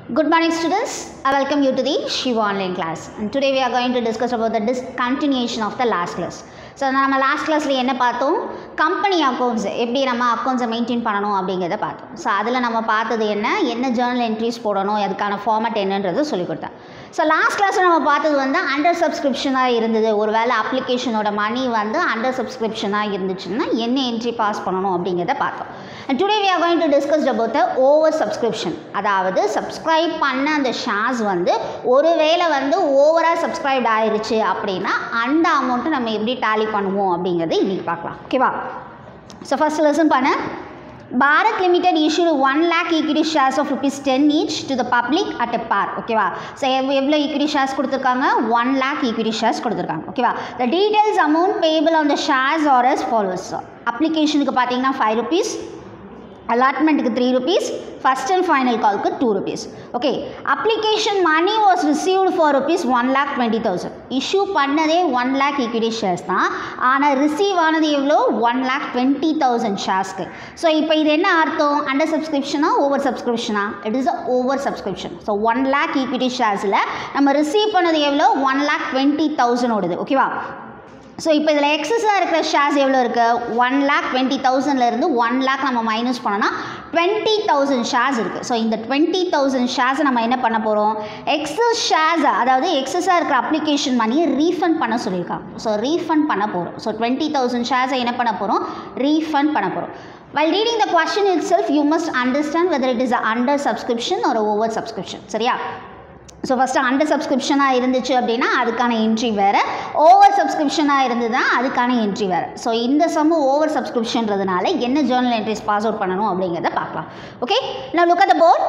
Good morning students, I welcome you to the Shiva online class and today we are going to discuss about the discontinuation of the last class. So நம்ம last கிளாஸில் என்ன பார்த்தோம் company accounts எப்படி நம்ம அக்கௌண்ட்ஸை maintain பண்ணணும் அப்படிங்கிறத பார்த்தோம் so அதில் நம்ம பார்த்தது என்ன என்ன ஜேர்னல் என்ட்ரிஸ் போடணும் அதுக்கான ஃபார்மட் என்னன்றது சொல்லி கொடுத்தேன் ஸோ லாஸ்ட் கிளாஸில் நம்ம பார்த்தது வந்து அண்டர் சப்ஸ்கிரிப்ஷனாக இருந்தது ஒரு வேளை அப்ளிகேஷனோட மணி வந்து அண்டர் சப்ஸ்கிரிப்ஷனாக இருந்துச்சுன்னா என்ன என்ட்ரி பாஸ் பண்ணணும் அப்படிங்கிறத பார்த்தோம் and today we are going to discuss about the over subscription அதாவது சப்ஸ்கிரைப் பண்ண அந்த ஷேர்ஸ் வந்து ஒருவேளை வந்து ஓவராக சப்ஸ்கிரைப்ட் ஆயிருச்சு அப்படின்னா அந்த அமௌண்ட்டை நம்ம எப்படி டேலி பண்ணுவோம் அப்படிங்கிறது இன்றைக்கி பார்க்கலாம் ஓகேவா ஸோ ஃபஸ்ட் லெசன் பண்ண Bharat limited issued one lakh equity shares of rupees ten each to the public at a par ஓகேவா ஸோ எவ்வளோ ஈக்விட்டி ஷேர்ஸ் கொடுத்துருக்காங்க ஒன் லேக் ஈக்விட்டி ஷேர்ஸ் கொடுத்துருக்காங்க ஓகேவா the details amount payable on the shares are as follows அப்ளிகேஷனுக்கு பார்த்தீங்கன்னா five rupees அலாட்மெண்ட்டுக்கு three rupees first and final கால்க்கு two rupees okay application money was received for rupees one lakh twenty thousand issue பண்ணதே one lakh equity shares தான் ஆனால் receive ஆனது எவ்வளோ one lakh twenty thousand ஷேர்ஸ்க்கு ஸோ இப்போ இது என்ன அர்த்தம் அண்டர் சப்ஸ்கிரிப்ஷனா ஓவர் சப்ஸ்கிரிப்ஷனா it is a over subscription so one lakh equity ஷேர்ஸில் நம்ம ரிசீவ் பண்ணது எவ்வளோ ஒன் லேக் டுவெண்ட்டி தௌசண்டோடது ஓகேவா ஸோ இப்போ இதில் எக்ஸஸாக இருக்கிற ஷேர்ஸ் எவ்வளோ இருக்குது ஒன் லேக் டுவெண்ட்டி தௌசண்ட்லேருந்து ஒன் லேக் நம்ம மைனஸ் பண்ணோன்னா டுவெண்ட்டி தௌசண்ட் ஷேர்ஸ் இருக்குது ஸோ இந்த டுவெண்ட்டி தௌசண்ட் ஷேர்ஸை நம்ம என்ன பண்ண போகிறோம் எக்ஸஸ் ஷேர்ஸை அதாவது எக்ஸஸாக இருக்கிற அப்ளிகேஷன் மணியை ரீஃபண்ட் பண்ண சொல்லியிருக்காங்க ஸோ ரீஃபண்ட் பண்ண போகிறோம் ஸோ டுவெண்ட்டி தௌசண்ட் ஷேர்ஸை என்ன பண்ண போகிறோம் ரீஃபண்ட் பண்ண போகிறோம் While reading the question itself, you must understand whether it is a under subscription or a over subscription. சரியா ஸோ ஃபஸ்ட்டு அண்டர் சப்ஸ்கிரிப்ஷனாக இருந்துச்சு அப்படின்னா அதுக்கான என்ட்ரி வேறு ஓவர் சப்ஸ்கிரிப்ஷனாக இருந்ததுன்னா அதுக்கான என்ட்ரி வேறு ஸோ இந்த சம்மு ஓவர் சப்ஸ்கிரிப்ஷன்றதுனால என்ன ஜேர்னல் என்ட்ரிஸ் பாஸ் அவுட் பண்ணணும் அப்படிங்கிறத பார்க்கலாம் ஓகே நான் look at the board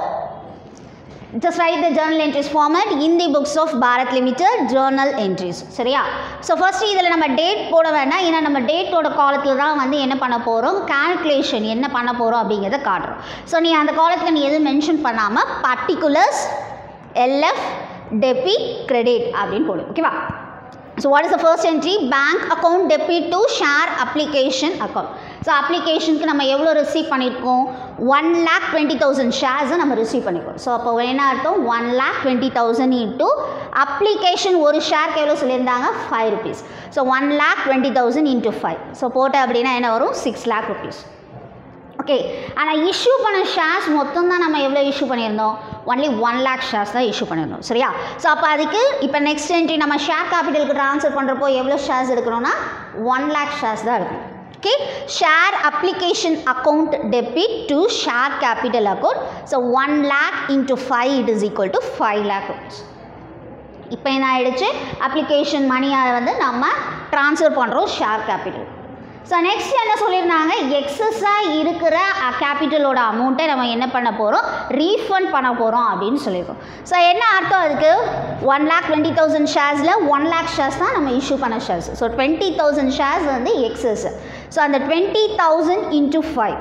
just write the journal entries format in the books of Bharat Limited journal entries சரியா ஸோ ஃபர்ஸ்ட் இதில் நம்ம டேட் போட வேண்டாம் ஏன்னா நம்ம டேட்டோட காலத்தில் தான் வந்து என்ன பண்ண போகிறோம் கால்குலேஷன் என்ன பண்ண போகிறோம் அப்படிங்கிறத காட்டுறோம் ஸோ நீ அந்த காலத்துக்கு நீ எதுவும் மென்ஷன் பண்ணாமல் பர்டிகுலர்ஸ் எல்எஃப் டெபிட் கிரெடிட் அப்படின்னு போடும் ஓகேவா so what is the first entry bank account debit to share application account so அப்ளிகேஷனுக்கு நம்ம எவ்வளோ ரிசீவ் பண்ணியிருக்கோம் ஒன் லேக் டுவெண்ட்டி தௌசண்ட் ஷேர்ஸை நம்ம ரிசீவ் பண்ணியிருக்கோம் ஸோ அப்போ என்ன அர்த்தம் one lakh twenty thousand into application ஒரு ஷேருக்கு எவ்வளோ சொல்லியிருந்தாங்க five rupees so one lakh twenty thousand into five so போட்ட அப்படின்னா என்ன வரும் சிக்ஸ் லேக் ருபீஸ் ஓகே ஆனால் இஷ்யூ பண்ண ஷேர்ஸ் மொத்தம் தான் நம்ம எவ்வளோ இஷ்யூ பண்ணியிருந்தோம் ஒன்லி ஒன் லேக் ஷேர்ஸ் தான் இஷ்யூ பண்ணியிருந்தோம் சரியா ஸோ அப்போ அதுக்கு இப்போ நெக்ஸ்ட் என்ட்ரி நம்ம ஷேர் கேபிட்டலுக்கு ட்ரான்ஸ்ஃபர் பண்ணுறப்போ எவ்வளோ ஷேர்ஸ் எடுக்கணும்னா ஒன் லேக் ஷேர்ஸ் தான் எடுக்கணும் okay share application account debit to share capital account so one lakh into five it is equal to five lakh rupees இப்போ என்ன ஆயிடுச்சு அப்ளிகேஷன் மணியை வந்து நம்ம ட்ரான்ஸ்ஃபர் பண்ணுறோம் ஷேர் கேபிட்டல் ஸோ நெக்ஸ்ட் என்ன சொல்லியிருந்தாங்க எக்ஸஸாக இருக்கிற கேபிட்டலோட அமௌண்ட்டை நம்ம என்ன பண்ண போகிறோம் ரீஃபண்ட் பண்ண போகிறோம் அப்படின்னு சொல்லியிருக்கோம் ஸோ என்ன அர்த்தம் அதுக்கு ஒன் லேக் டுவெண்ட்டி தௌசண்ட் ஷேர்ஸில் ஒன் லேக் ஷேர்ஸ் தான் நம்ம இஷ்யூ பண்ண shares so twenty thousand shares வந்து எக்ஸஸ் ஸோ அந்த டுவெண்ட்டி தௌசண்ட் இன்ட்டு ஃபைவ்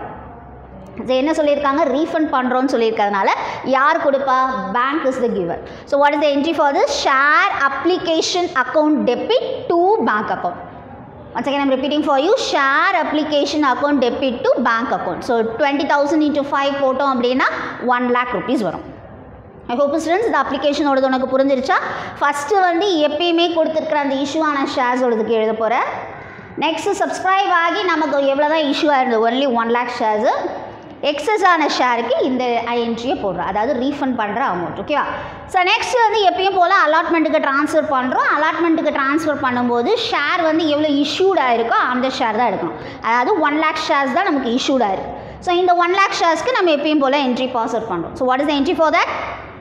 இது என்ன சொல்லியிருக்காங்க ரீஃபண்ட் பண்ணுறோன்னு சொல்லியிருக்கிறதுனால யார் கொடுப்பா bank is the giver so what is the entry for this share application account debit to bank account once again i'm repeating for you share application account debit to bank account so 20000 into 5 போட்டோம் அப்படின்னா 1 lakh rupees வரும் ஐ hope students இந்த அப்ளிகேஷனோடது உனக்கு புரிஞ்சிருச்சா first வந்து எப்பயுமே கொடுத்துருக்குற அந்த issue ஆன ஷேர்ஸோடதுக்கு எழுத போகிறேன் நெக்ஸ்ட்டு சப்ஸ்கிரைப் ஆகி நமக்கு எவ்வளோ தான் இஷ்யூ ஆயிருந்தது only one lakh shares excess ஆன ஷேருக்கு இந்த என்ட்ரியை போடுறோம் அதாவது ரீஃபண்ட் பண்ணுற அமௌண்ட் ஓகேவா ஸோ நெக்ஸ்ட் வந்து எப்பயும் போல் அலாட்மெண்ட்டுக்கு ட்ரான்ஸ்ஃபர் பண்ணுறோம் அலாட்மெண்ட்டுக்கு ட்ரான்ஸ்ஃபர் பண்ணும்போது ஷேர் வந்து எவ்வளோ இஷ்யூட் ஆயிருக்கோ அந்த ஷேர் தான் எடுக்கணும் அதாவது ஒன் லேக் ஷேர்ஸ் தான் நமக்கு இஷ்யூட் ஆயிருக்கு ஸோ இந்த ஒன் லேக் ஷேர்ஸ்க்கு நம்ம எப்பயும் போல் என்ட்ரி பாஸ் அவுட் பண்ணுறோம் so what is entry for that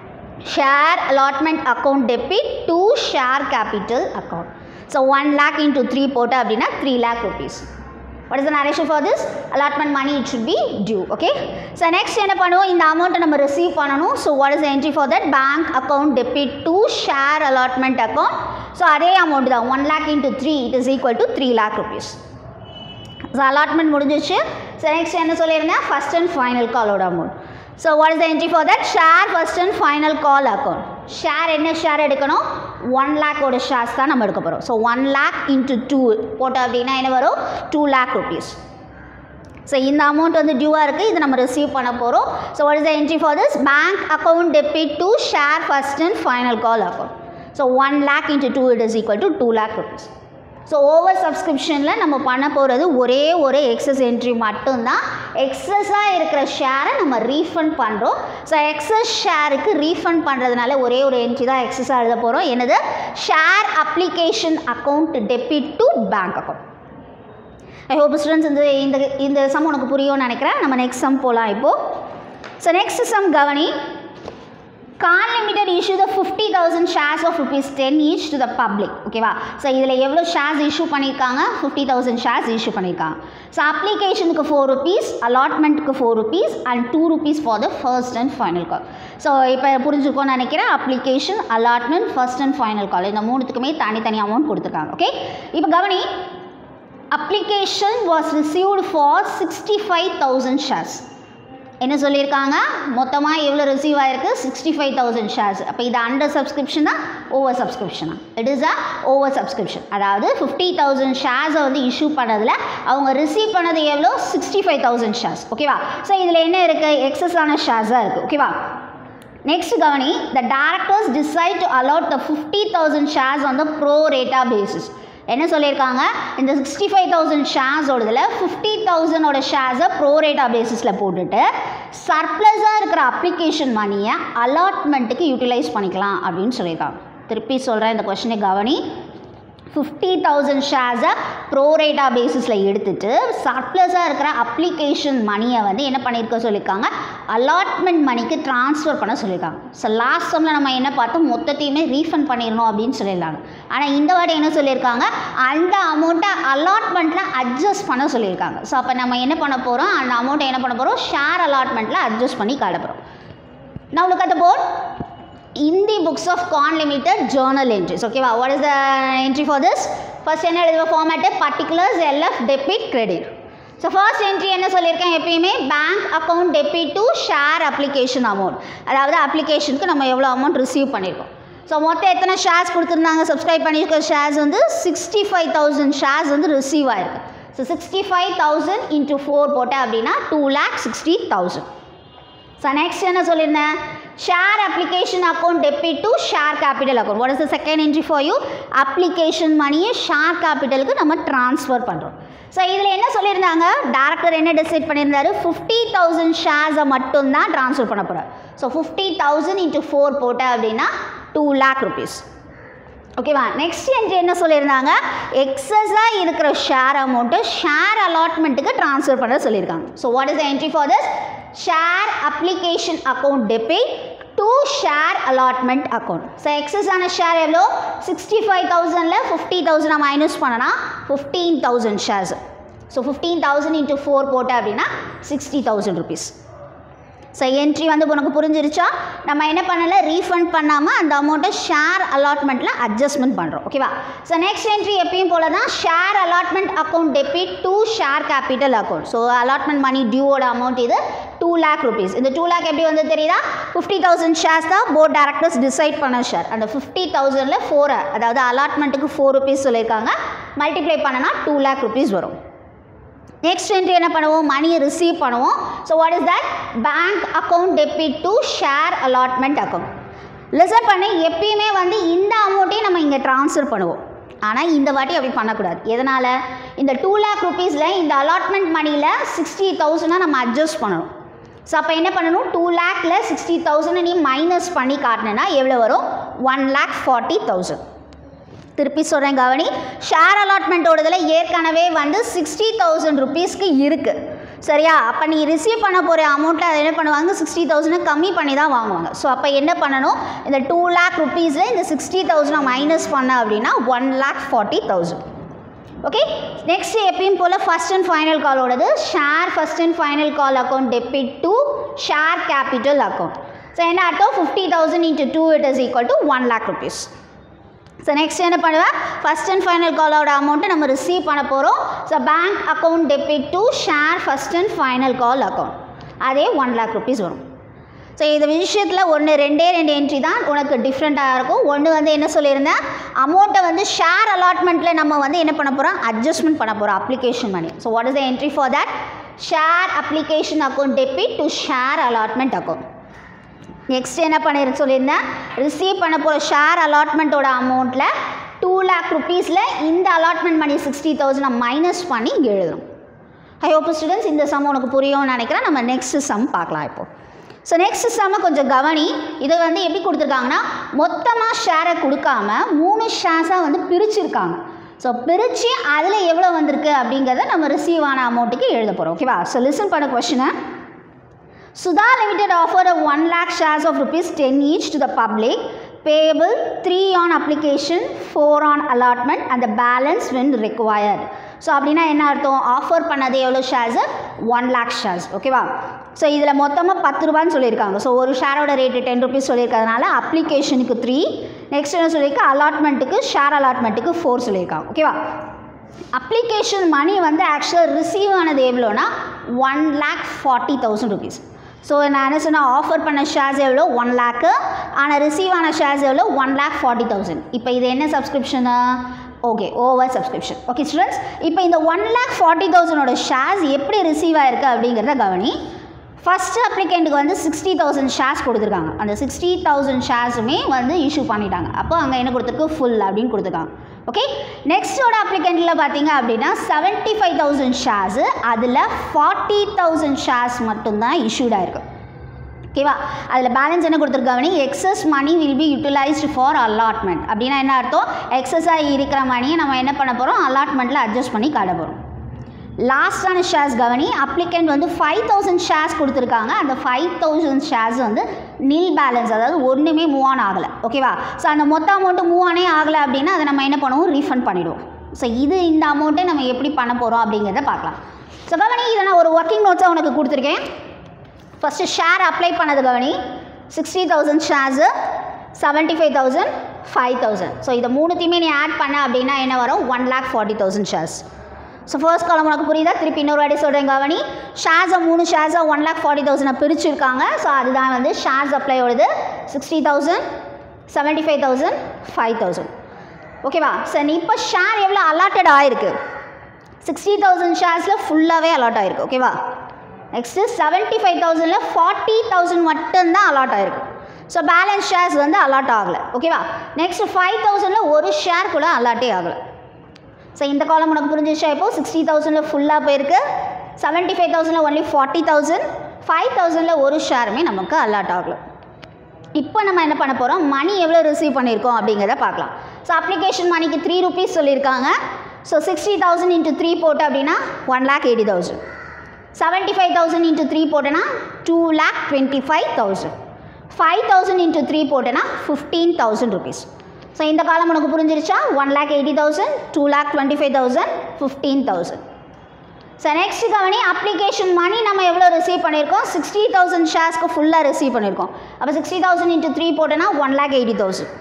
share allotment account debit to share capital account so one lakh into three போட்டு அப்படின்னா three lakh rupees what is the narration for this allotment money it should be due okay so next என்ன பண்ணுவோம் இந்த அமௌண்ட்டை நம்ம receive பண்ணணும் so what is entry for that bank account debit to share allotment account so அதே amount தான் one lakh into three it is equal to three lakh rupees so allotment முடிஞ்சிச்சு so next என்ன சொல்லியிருந்தேன் ஃபஸ்ட் அண்ட் ஃபைனல் காலோட amount so what is the entry for that share first and final call account share என்ன share எடுக்கணும் one லேக்கோட shares தான் நம்ம எடுக்க போகிறோம் so one lakh into two போட்டோம் அப்படின்னா என்ன வரும் டூ லேக் ருபீஸ் ஸோ இந்த அமௌண்ட் வந்து டியூவாக இருக்குது இது நம்ம ரிசீவ் பண்ண போகிறோம் so what is the entry for this bank account debit to share first and final call account so one lakh into two it is equal to two lakh rupees so over சப்ஸ்கிரிப்ஷனில் நம்ம பண்ண போகிறது ஒரே ஒரு எக்ஸஸ் என்ட்ரி மட்டும்தான் எக்ஸஸாக இருக்கிற ஷேரை நம்ம ரீஃபண்ட் பண்ணுறோம் ஸோ எக்ஸஸ் ஷேருக்கு ரீஃபண்ட் பண்ணுறதுனால ஒரே ஒரு என்ட்ரி தான் எக்ஸஸாக எழுத போகிறோம் என்னது share application account debit to bank account I hope students இந்த இந்த இந்த சம் உனக்கு புரியும்னு நினைக்கிறேன் நம்ம நெக்ஸ்ட் சம் போகலாம் இப்போது ஸோ நெக்ஸ்ட் சம் கவனி call limited issue the fifty thousand shares of rupees ten each to the public ஓகேவா ஸோ இதில் எவ்வளோ ஷேர்ஸ் இஷ்யூ பண்ணியிருக்காங்க ஃபிஃப்டி தௌசண்ட் ஷேர்ஸ் இஷ்யூ பண்ணியிருக்காங்க ஸோ அப்ளிகேஷனுக்கு ஃபோர் ருபீஸ் அலாட்மெண்ட்டுக்கு four rupees and two rupees for the first and final call so இப்போ புரிஞ்சுக்கோன்னு நினைக்கிறேன் application allotment first and final call இந்த மூணுத்துக்குமே தனித்தனி அமௌண்ட் கொடுத்துருக்காங்க ஓகே இப்போ கவனி application was received for sixty five thousand shares என்ன சொல்லியிருக்காங்க மொத்தமாக எவ்வளோ ரிசீவ் ஆயிருக்கு சிக்ஸ்டி ஃபைவ் தௌசண்ட் ஷேர்ஸ் அப்போ இது அண்டர் சப்ஸ்கிரிப்ஷன் தான் ஓவர் சப்ஸ்கிரிப்ஷனா it is a over subscription அதாவது ஃபிஃப்டி தௌசண்ட் ஷேர்ஸை வந்து இஷ்யூ பண்ணதில் அவங்க ரிசீவ் பண்ணது எவ்வளோ சிக்ஸ்டி ஃபைவ் தௌசண்ட் ஷேர்ஸ் ஓகேவா ஸோ இதில் என்ன இருக்குது எக்ஸஸான ஷேர்ஸாக இருக்குது ஓகேவா நெக்ஸ்ட் கவனி the directors decide to allowed the fifty thousand shares on the pro rata basis என்ன சொல்லியிருக்காங்க இந்த சிக்ஸ்டி ஃபைவ் தௌசண்ட் ஷேர்ஸோடதில் ஃபிஃப்டி தௌசண்டோட ஷேர்ஸை ப்ரோரேட்டா பேசிஸில் போட்டுட்டு சர்ப்ளஸாக இருக்கிற அப்ளிகேஷன் மணியை அலாட்மெண்ட்டுக்கு யூட்டிலைஸ் பண்ணிக்கலாம் அப்படின்னு சொல்லியிருக்காங்க திருப்பி சொல்கிறேன் இந்த கொஷனை கவனி ஃபிஃப்டி தௌசண்ட் ஷேர்ஸை ப்ரோரேட்டா பேசிஸில் எடுத்துட்டு சர்ப்ளஸாக இருக்கிற அப்ளிகேஷன் மணியை வந்து என்ன பண்ணியிருக்க சொல்லியிருக்காங்க அலாட்மெண்ட் மணிக்கு ட்ரான்ஸ்ஃபர் பண்ண சொல்லியிருக்காங்க ஸோ லாஸ்ட் சம்மில் நம்ம என்ன பார்த்தோம் மொத்தத்தையுமே ரீஃபண்ட் பண்ணிடணும் அப்படின்னு சொல்லியிருந்தாங்க ஆனால் இந்த வாட்டி என்ன சொல்லியிருக்காங்க அந்த அமௌண்ட்டை அலாட்மெண்ட்டில் அட்ஜஸ்ட் பண்ண சொல்லியிருக்காங்க ஸோ அப்போ நம்ம என்ன பண்ண போகிறோம் அந்த அமௌண்ட்டை என்ன பண்ண போகிறோம் ஷேர் அலாட்மெண்ட்டில் அட்ஜஸ்ட் பண்ணி காட்ட போகிறோம் நான் look at the board in the books of con limited journal entries okay wow what is the entry for this first என்ன எழுதுவ format particulars lf debit credit so first entry என்ன சொல்லியிருக்கேன் எப்பயுமே bank account debit to share application amount அதாவது அப்ளிகேஷனுக்கு நம்ம எவ்வளோ amount receive பண்ணியிருக்கோம் ஸோ மொத்தம் எத்தனை ஷேர்ஸ் கொடுத்துருந்தாங்க சப்ஸ்கிரைப் பண்ணியிருக்க ஷேர்ஸ் வந்து சிக்ஸ்டி ஃபைவ் தௌசண்ட் ஷேர்ஸ் வந்து ரிசீவ் ஆயிருக்கு so sixty five thousand into four போட்டேன் அப்படின்னா two lakh sixty thousand so next என்ன சொல்லியிருந்தேன் share application account debit to share capital account what is the second entry for you application மணியை share கேபிட்டலுக்கு நம்ம transfer பண்ணுறோம் ஸோ இதில் என்ன சொல்லியிருந்தாங்க டேரக்டர் என்ன டிசைட் பண்ணியிருந்தாரு ஃபிஃப்டி தௌசண்ட் ஷேர்ஸை மட்டும்தான் ட்ரான்ஸ்ஃபர் பண்ண போகிறார் so fifty thousand into four போட்டேன் அப்படின்னா டூ லேக் ருபீஸ் ஓகேவா நெக்ஸ்ட் என்ட்ரி என்ன சொல்லியிருந்தாங்க எக்ஸஸாக இருக்கிற ஷேர் அமௌண்ட்டை ஷேர் அலாட்மெண்ட்டுக்கு ட்ரான்ஸ்ஃபர் பண்ண சொல்லியிருக்காங்க so what is the entry for this share application account debit to share allotment account so எக்ஸஸான ஷேர் எவ்வளோ சிக்ஸ்டி ஃபைவ் தௌசண்டில் ஃபிஃப்டி தௌசண்ட் மைனஸ் பண்ணனா fifteen thousand shares so fifteen thousand into four போட்டேன் அப்படின்னா sixty thousand rupees so entry வந்து உனக்கு புரிஞ்சிருச்சா நம்ம என்ன பண்ணலை ரீஃபண்ட் பண்ணாமல் அந்த அமௌண்ட்டை ஷேர் அலாட்மெண்ட்டில் அட்ஜஸ்ட்மெண்ட் பண்ணுறோம் ஓகேவா ஸோ நெக்ஸ்ட் என்ட்ரி எப்பயும் போல தான் share allotment account debit to share capital account so allotment money டியூவோட அமௌண்ட் இது டூ லேக் ருபீஸ் இந்த டூ லேக் எப்படி வந்து தெரியுதா ஃபிஃப்டி தௌசண்ட் ஷேர்ஸ் தான் போர்ட் டேரக்டர்ஸ் டிசைட் பண்ண ஷேர் அந்த ஃபிஃப்டி தௌசண்டில் ஃபோர் அதாவது அலாட்மெண்ட்டுக்கு ஃபோர் ருபீஸ் சொல்லியிருக்காங்க மல்டிப்ளை பண்ணனா டூ லேக் ருபீஸ் வரும் நெக்ஸ்ட் என்ட்ரி என்ன பண்ணுவோம் மணியை ரிசீவ் பண்ணுவோம் so what is that bank account debit to share allotment account listen பண்ணி எப்பயுமே வந்து இந்த அமௌண்ட்டையும் நம்ம இங்கே ட்ரான்ஸ்ஃபர் பண்ணுவோம் ஆனால் இந்த வாட்டி அப்படி பண்ணக்கூடாது எதனால் இந்த டூ லேக் ருபீஸில் இந்த அலாட்மெண்ட் மணியில் சிக்ஸ்டி தௌசண்டாக நம்ம அட்ஜஸ்ட் பண்ணணும் ஸோ அப்போ என்ன பண்ணணும் டூ லேக்கில் சிக்ஸ்டி தௌசண்ட் நீ மைனஸ் பண்ணி காட்டினேன்னா எவ்வளோ வரும் ஒன் லேக் ஃபார்ட்டி தௌசண்ட் திருப்பி சொல்கிறேன் கவனி ஷேர் அலாட்மெண்ட்டோடதில் ஏற்கனவே வந்து சிக்ஸ்டி தௌசண்ட் ருபீஸ்க்கு இருக்குது சரியா அப்போ நீ ரிசீவ் பண்ண போகிற அமௌண்ட்டில் அதை என்ன பண்ணுவாங்க சிக்ஸ்டி தௌசண்ட் கம்மி பண்ணி தான் வாங்குவாங்க ஸோ அப்போ என்ன பண்ணணும் இந்த டூ லேக் ருபீஸில் இந்த சிக்ஸ்டி தௌசண்ட் மைனஸ் பண்ண அப்படின்னா one lakh forty thousand okay next எப்பயும் போல் ஃபஸ்ட் அண்ட் ஃபைனல் காலோடது share first and final call account debit to share capital account so என்ன அர்த்தம் fifty thousand into two it is equal to one lakh rupees so next என்ன பண்ணுவேன் first and final காலோட அமௌண்ட்டை நம்ம ரிசீவ் பண்ண போகிறோம் so bank account debit to share first and final call account அதே ஒன் லேக் ருபீஸ் வரும் ஸோ இந்த விஷயத்தில் ஒன்று ரெண்டே ரெண்டு என்ட்ரி தான் உனக்கு டிஃப்ரெண்ட்டாக இருக்கும் ஒன்று வந்து என்ன சொல்லியிருந்தேன் அமௌண்ட்டை வந்து ஷேர் அலாட்மெண்ட்டில் நம்ம வந்து என்ன பண்ண போகிறோம் அட்ஜஸ்ட்மெண்ட் பண்ண போகிறோம் application money so what is the entry for that share application account debit to share allotment account next என்ன பண்ணிரு சொல்லியிருந்தேன் ரிசீவ் பண்ண போகிற ஷேர் அலாட்மெண்ட்டோட அமௌண்ட்டில் டூ லேக் ருபீஸில் இந்த allotment money sixty thousand minus பண்ணி இங்கே எழுதணும் ஐ ஹோப் ஸ்டூடெண்ட்ஸ் இந்த சம் உனக்கு புரியும்னு நினைக்கிறேன் நம்ம நெக்ஸ்ட் சம் பார்க்கலாம் இப்போ ஸோ நெக்ஸ்ட் சம்ம கொஞ்சம் கவனி இதை வந்து எப்படி கொடுத்துருக்காங்கன்னா மொத்தமாக ஷேரை கொடுக்காம மூணு ஷேர்ஸாக வந்து பிரிச்சிருக்காங்க ஸோ பிரித்து அதில் எவ்வளோ வந்திருக்கு அப்படிங்கிறத நம்ம ரிசீவ் ஆன அமௌண்ட்டுக்கு எழுத போகிறோம் ஓகேவா ஸோ லிசன் பண்ண கொஷினை Sudha Limited offered a 1 lakh shares of rupees 10 each to the public, payable 3 on application, 4 on allotment and the balance when required. So அப்படின்னா என்ன அர்த்தம் ஆஃபர் பண்ணது எவ்வளோ ஷேர்ஸு ஒன் லேக் ஷேர்ஸ் ஓகேவா ஸோ இதில் மொத்தமாக பத்து ரூபான்னு சொல்லியிருக்காங்க ஸோ ஒரு ஷேரோட ரேட்டு டென் ருபீஸ் சொல்லியிருக்கிறதுனால அப்ளிகேஷனுக்கு த்ரீ நெக்ஸ்ட் என்ன சொல்லியிருக்கு அலாட்மெண்ட்டுக்கு ஷேர் அலாட்மெண்ட்டுக்கு ஃபோர் சொல்லியிருக்காங்க ஓகேவா அப்ளிகேஷன் மணி வந்து ஆக்சுவலாக ரிசீவ் ஆனது எவ்வளோனா one lakh forty thousand rupees so நான் என்ன சொன்னேன் ஆஃபர் பண்ண ஷேர்ஸ் எவ்வளோ ஒன் லேக்கு ஆனால் ரிசீவ் ஆன ஷேர்ஸ் எவ்வளோ ஒன் லேக் ஃபார்ட்டி தௌசண்ட் இப்போ இது என்ன சப்ஸ்கிரிப்ஷனு okay over subscription okay students இப்போ இந்த ஒன் லேக் ஃபார்ட்டி தௌசண்டோட ஷேர்ஸ் எப்படி ரிசீவ் ஆயிருக்கு அப்படிங்கிறத கவனி ஃபஸ்ட்டு அப்ளிகண்ட்டுக்கு வந்து சிக்ஸ்டி தௌசண்ட் ஷேர்ஸ் கொடுத்துருக்காங்க அந்த சிக்ஸ்டி தௌசண்ட் ஷேர்ஸுமே வந்து இஷ்யூ பண்ணிட்டாங்க அப்போ அங்கே என்ன கொடுத்துருக்கு ஃபுல் அப்படின்னு கொடுத்துருக்காங்க ஓகே நெக்ஸ்டோட அப்ளிகண்ட்டில் பார்த்தீங்க அப்படின்னா செவன்ட்டி ஃபைவ் தௌசண்ட் ஷேர்ஸு அதில் ஃபார்ட்டி தௌசண்ட் ஷேர்ஸ் மட்டும்தான் இஷ்யூடாக இருக்குது ஓகேவா அதில் பேலன்ஸ் என்ன கொடுத்துருக்காங்க excess money will be utilised for allotment அப்படின்னா என்ன அர்த்தம் எக்ஸஸாக இருக்கிற மணியை நம்ம என்ன பண்ண போகிறோம் அலாட்மெண்ட்டில் அட்ஜஸ்ட் பண்ணி காட்ட போகிறோம் லாஸ்டான ஷேர்ஸ் கவனி அப்ளிகண்ட் வந்து ஃபைவ் தௌசண்ட் ஷேர்ஸ் கொடுத்துருக்காங்க அந்த ஃபைவ் தௌசண்ட் ஷேர்ஸ் வந்து நில் பேலன்ஸ் அதாவது ஒன்றுமே மூவ் ஆன் ஆகலை ஓகேவா ஸோ அந்த மொத்த அமௌண்ட்டு மூவ் ஆனே ஆகலை அப்படின்னா அதை நம்ம என்ன பண்ணுவோம் ரீஃபண்ட் பண்ணிவிடுவோம் ஸோ இது இந்த அமௌண்ட்டை நம்ம எப்படி பண்ண போகிறோம் அப்படிங்கிறத பார்க்கலாம் ஸோ கவனி இதை நான் ஒரு ஒர்க்கிங் நோட்ஸாக உனக்கு கொடுத்துருக்கேன் ஃபஸ்ட்டு ஷேர் அப்ளை பண்ணது கவனி sixty thousand shares seventy five thousand five thousand so இதை மூணுத்தையுமே நீ ஆட் பண்ண அப்படின்னா என்ன வரும் one lakh forty thousand shares so first column உனக்கு புரியுதா திருப்பி இன்னொரு வாட்டி சொல்கிறேன் கவனி ஷேர்ஸை மூணு ஷேர்ஸை ஒன் லேக் ஃபார்ட்டி தௌசண்டை பிரிச்சிருக்காங்க ஸோ அதுதான் வந்து ஷேர்ஸ் அப்ளையோடது sixty thousand seventy five thousand five thousand ஓகேவா சார் இப்போ ஷேர் எவ்வளோ அலாட்டட் ஆயிருக்கு சிக்ஸ்டி தௌசண்ட் ஷேர்ஸில் ஃபுல்லாகவே அலாட் ஆயிருக்கு ஓகேவா நெக்ஸ்ட்டு செவன்ட்டி ஃபைவ் தௌசண்டில் ஃபார்ட்டி தௌசண்ட் மட்டும்தான் அலாட் ஆயிருக்கு ஸோ பேலன்ஸ் ஷேர்ஸ் வந்து அலாட் ஆகலை ஓகேவா நெக்ஸ்ட் ஃபைவ் தௌசண்டில் ஒரு ஷேர் கூட அலாட்டே ஆகலை ஸோ இந்த காலம் உனக்கு புரிஞ்சிச்சா இப்போ சிக்ஸ்டி தௌசண்டில் ஃபுல்லாக போயிருக்கு செவன்ட்டி ஃபைவ் தௌசண்டில் ஒன்லி ஃபார்ட்டி தௌசண்ட் ஃபைவ் தௌசண்டில் ஒரு ஷேருமே நமக்கு அலாட் ஆகலை இப்போ நம்ம என்ன பண்ண போகிறோம் மணி எவ்வளோ ரிசீவ் பண்ணியிருக்கோம் அப்படிங்கிறத பார்க்கலாம் ஸோ அப்ளிகேஷன் மணிக்கு த்ரீ ருபீஸ் சொல்லியிருக்காங்க so sixty thousand into three போட்டு அப்படின்னா one lakh eighty thousand seventy five thousand into three போட்டேன்னா two lakh twenty five thousand five thousand into three போட்டேன்னா ஃபிஃப்டீன் தௌசண்ட் ருபீஸ் ஸோ இந்த காலம் உனக்கு புரிஞ்சிருச்சா one lakh eighty thousand two lakh twenty five thousand fifteen thousand so next கவனி application money நம்ம எவ்வளோ receive பண்ணியிருக்கோம் sixty thousand ஷேர்ஸ்க்கு ஃபுல்லாக ரிசீவ் பண்ணியிருக்கோம் அப்போ சிக்ஸ்டி தௌசண்ட் இன்ட்டு த்ரீ போட்டோன்னா one lakh eighty thousand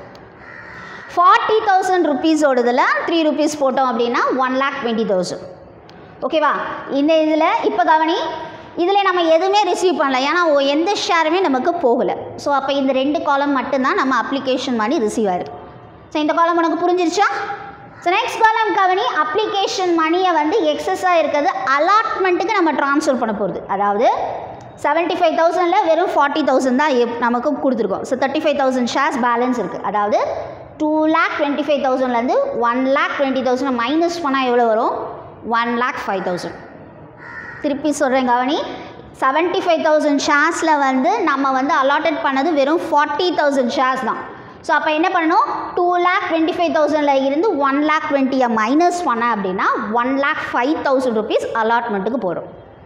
forty thousand ருபீஸோடதில் த்ரீ ருபீஸ் போட்டோம் அப்படின்னா ஒன் லேக் டுவெண்ட்டி தௌசண்ட் ஓகேவா இந்த இதில் இப்போ கவனி இதில் நம்ம எதுவுமே ரிசீவ் பண்ணல ஏன்னா ஓ- எந்த ஷேருமே நமக்கு போகலை ஸோ அப்போ இந்த ரெண்டு காலம் மட்டும்தான் நம்ம அப்ளிகேஷன் மணி ரிசீவ் ஆயிருக்கு ஸோ இந்த காலம் உனக்கு புரிஞ்சிருச்சா ஸோ நெக்ஸ்ட் காலம் கவனி அப்ளிகேஷன் மணியை வந்து எக்ஸஸாக இருக்கிறது அலாட்மெண்ட்டுக்கு நம்ம ட்ரான்ஸ்ஃபர் பண்ண போகிறது அதாவது செவன்ட்டி ஃபைவ் தௌசண்டில் வெறும் ஃபார்ட்டி தௌசண்ட் தான் எப் நமக்கு கொடுத்துருக்கோம் so thirty five thousand shares balance இருக்குது அதாவது டூ லேக் டுவெண்ட்டி ஃபைவ் தௌசண்ட்லேருந்து one lakh twenty thousand minus பண்ணால் எவ்வளோ வரும் ஒன் லேக் ஃபைவ் தௌசண்ட் திருப்பி சொல்கிறேன் கவனி செவன்ட்டி ஃபைவ் தௌசண்ட் ஷேர்ஸில் வந்து நம்ம வந்து அலாட்டட் பண்ணது வெறும் ஃபார்ட்டி தௌசண்ட் ஷேர்ஸ் தான் ஸோ அப்போ என்ன பண்ணணும் டூ லேக் டுவெண்ட்டி ஃபைவ் தௌசண்டில் இருந்து ஒன் லேக் டுவெண்ட்டியை மைனஸ் பண்ண அப்படின்னா one lakh five thousand rupees அலாட்மெண்ட்டுக்கு போடும்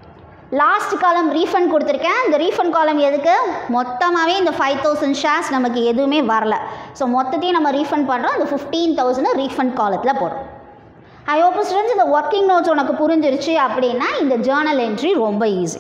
லாஸ்ட் காலம் ரீஃபண்ட் கொடுத்துருக்கேன் இந்த ரீஃபண்ட் காலம் எதுக்கு மொத்தமாகவே இந்த ஃபைவ் தௌசண்ட் ஷேர்ஸ் நமக்கு எதுவுமே வரல ஸோ மொத்தத்தையும் நம்ம ரீஃபண்ட் பண்ணுறோம் இந்த ஃபிஃப்டீன் தௌசண்ட் ரீஃபண்ட் காலத்தில் போடுறோம் ஐ ஹோப் ஸ்டூடெண்ட்ஸ் இந்த ஒர்க்கிங் நோட்ஸ் உனக்கு புரிஞ்சிருச்சு அப்படின்னா இந்த ஜேர்னல் என்ட்ரி ரொம்ப ஈஸி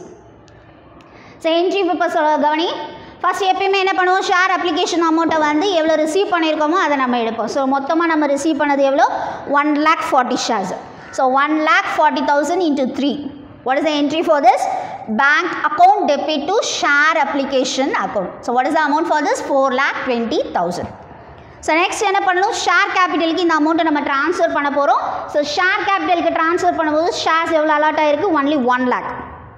ஸோ என்ட்ரி பேப்பர் சொல்ல கவனி ஃபஸ்ட் எப்பயுமே என்ன பண்ணுவோம் ஷேர் அப்ளிகேஷன் அமௌண்ட்டை வந்து எவ்வளோ ரிசீவ் பண்ணியிருக்கோமோ அதை நம்ம எடுப்போம் ஸோ மொத்தமாக நம்ம ரிசீவ் பண்ணது எவ்வளோ one lakh forty shares so one lakh forty thousand into three what is the entry for this bank account debit to share application account so what is the amount for this four lakh twenty thousand so next என்ன பண்ணணும் share கேபிட்டலுக்கு இந்த அமௌண்ட்டை நம்ம transfer பண்ண போகிறோம் so share கேபிட்டலுக்கு transfer பண்ணும்போது shares எவ்வளோ அலாட் ஆயிருக்கு ஒன்லி ஒன் லேக்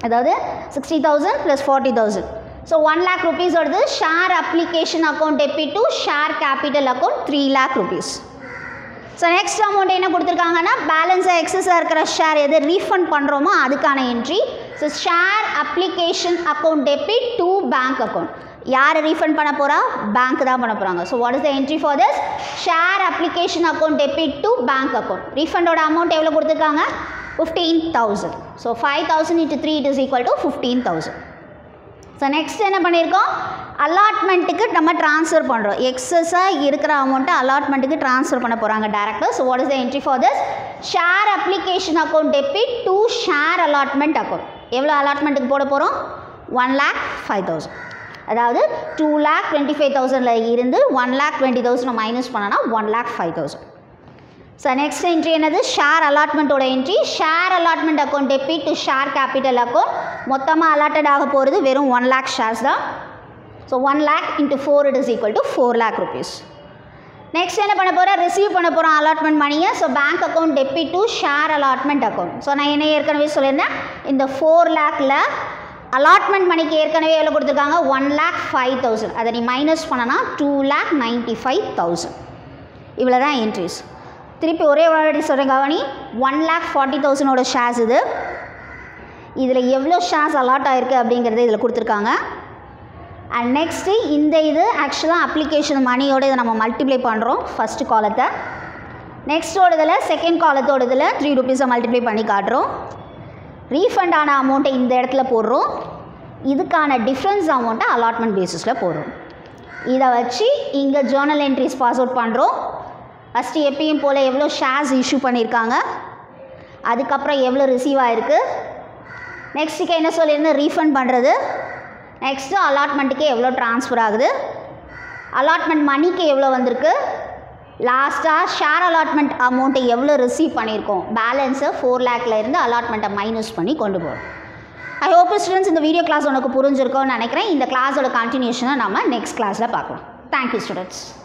அதாவது sixty thousand plus forty thousand so one lakh rupees வருது share application account debit to share capital account three lakh rupees so next amount என்ன கொடுத்துருக்காங்கன்னா பேலன்ஸாக எக்ஸஸாக இருக்கிற ஷேர் எது ரீஃபண்ட் பண்ணுறோமோ அதுக்கான entry so share application account debit to bank account யார் refund பண்ண போகிறா பேங்க் தான் பண்ண போகிறாங்க so what is the entry for this share application account debit to bank account ரீஃபண்டோட அமௌண்ட் எவ்வளோ கொடுத்துருக்காங்க fifteen thousand so five thousand into three it is equal to fifteen thousand so next என்ன பண்ணியிருக்கோம் அலாட்மெண்ட்டுக்கு நம்ம transfer பண்ணுறோம் எக்ஸஸாக இருக்கிற அமௌண்ட்டை அலாட்மெண்ட்டுக்கு ட்ரான்ஸ்ஃபர் பண்ண போகிறாங்க director so what is the entry for this share application account debit to share allotment account எவ்வளோ அலாட்மெண்ட்டுக்கு போட போகிறோம் ஒன் லேக் ஃபைவ் தௌசண்ட் அதாவது டூ லேக் டுவெண்ட்டி ஃபைவ் தௌசண்டில் இருந்து one lakh twenty thousand minus பண்ணனா one lakh five thousand so next entry என்னது share அலாட்மெண்ட்டோட entry share allotment account debit to share capital account மொத்தமாக அலாட்டட் ஆக போகிறது வெறும் ஒன் லேக் ஷேர்ஸ் தான் so one lakh into four it is equal to four lakh rupees next என்ன பண்ண போகிறேன் ரிசீவ் பண்ண போகிறோம் அலாட்மெண்ட் மணியை so bank account debit to share allotment account so நான் என்ன ஏற்கனவே சொல்லியிருந்தேன் இந்த ஃபோர் லேக்கில் அலாட்மெண்ட் மணிக்கு ஏற்கனவே எவ்வளோ கொடுத்துருக்காங்க ஒன் லேக் ஃபைவ் தௌசண்ட் அதை நீ மைனஸ் பண்ணனா two lakh ninety five thousand இவ்வளோ தான் என்ட்ரிஸ் திருப்பி ஒரே வாட்டி சொல்கிறேன் கவனி ஒன் லேக் ஃபார்ட்டி தௌசண்டோட ஷேர்ஸ் இது இதில் எவ்வளோ ஷேர்ஸ் அலாட் ஆகிருக்கு அப்படிங்கிறது இதில் கொடுத்துருக்காங்க அண்ட் நெக்ஸ்ட்டு இந்த இது ஆக்சுவலாக அப்ளிகேஷன் மணியோட இதை நம்ம மல்டிப்ளை பண்ணுறோம் ஃபஸ்ட்டு காலத்தை நெக்ஸ்ட்டோட இதில் செகண்ட் காலத்தோட இதில் த்ரீ ருபீஸை மல்டிப்ளை பண்ணி காட்டுறோம் ரீஃபண்ட் ஆன அமௌண்ட்டை இந்த இடத்துல போடுறோம் இதுக்கான டிஃப்ரென்ஸ் அமௌண்ட்டை அலாட்மெண்ட் பேசிஸில் போடுறோம் இதை வச்சு இங்கே ஜேர்னல் என்ட்ரிஸ் பாஸ் அவுட் பண்ணுறோம் ஃபஸ்ட்டு எப்பயும் போல் எவ்வளோ ஷேர்ஸ் இஷ்யூ பண்ணியிருக்காங்க அதுக்கப்புறம் எவ்வளோ ரிசீவ் ஆகிருக்கு நெக்ஸ்ட்டுக்கு என்ன சொல்லியிருந்தேன் ரீஃபண்ட் பண்ணுறது நெக்ஸ்ட்டு அலாட்மெண்ட்டுக்கு எவ்வளோ ட்ரான்ஸ்ஃபர் ஆகுது அலாட்மெண்ட் மணிக்கு எவ்வளோ வந்திருக்கு லாஸ்ட்டாக ஷேர் அலாட்மெண்ட் அமௌண்ட்டை எவ்வளோ ரிசீவ் பண்ணியிருக்கோம் பேலன்ஸை ஃபோர் லேக்கில் இருந்து அலாட்மெண்ட்டை மைனஸ் பண்ணி கொண்டு போகிறோம் ஐ ஹோப் ஸ்டூடெண்ட்ஸ் இந்த வீடியோ கிளாஸ் உனக்கு புரிஞ்சிருக்கோன்னு நினைக்கிறேன் இந்த கிளாஸோட கண்டினியூஷனை நம்ம நெக்ஸ்ட் கிளாஸில் பார்க்கலாம் தேங்க்யூ ஸ்டூடெண்ட்ஸ்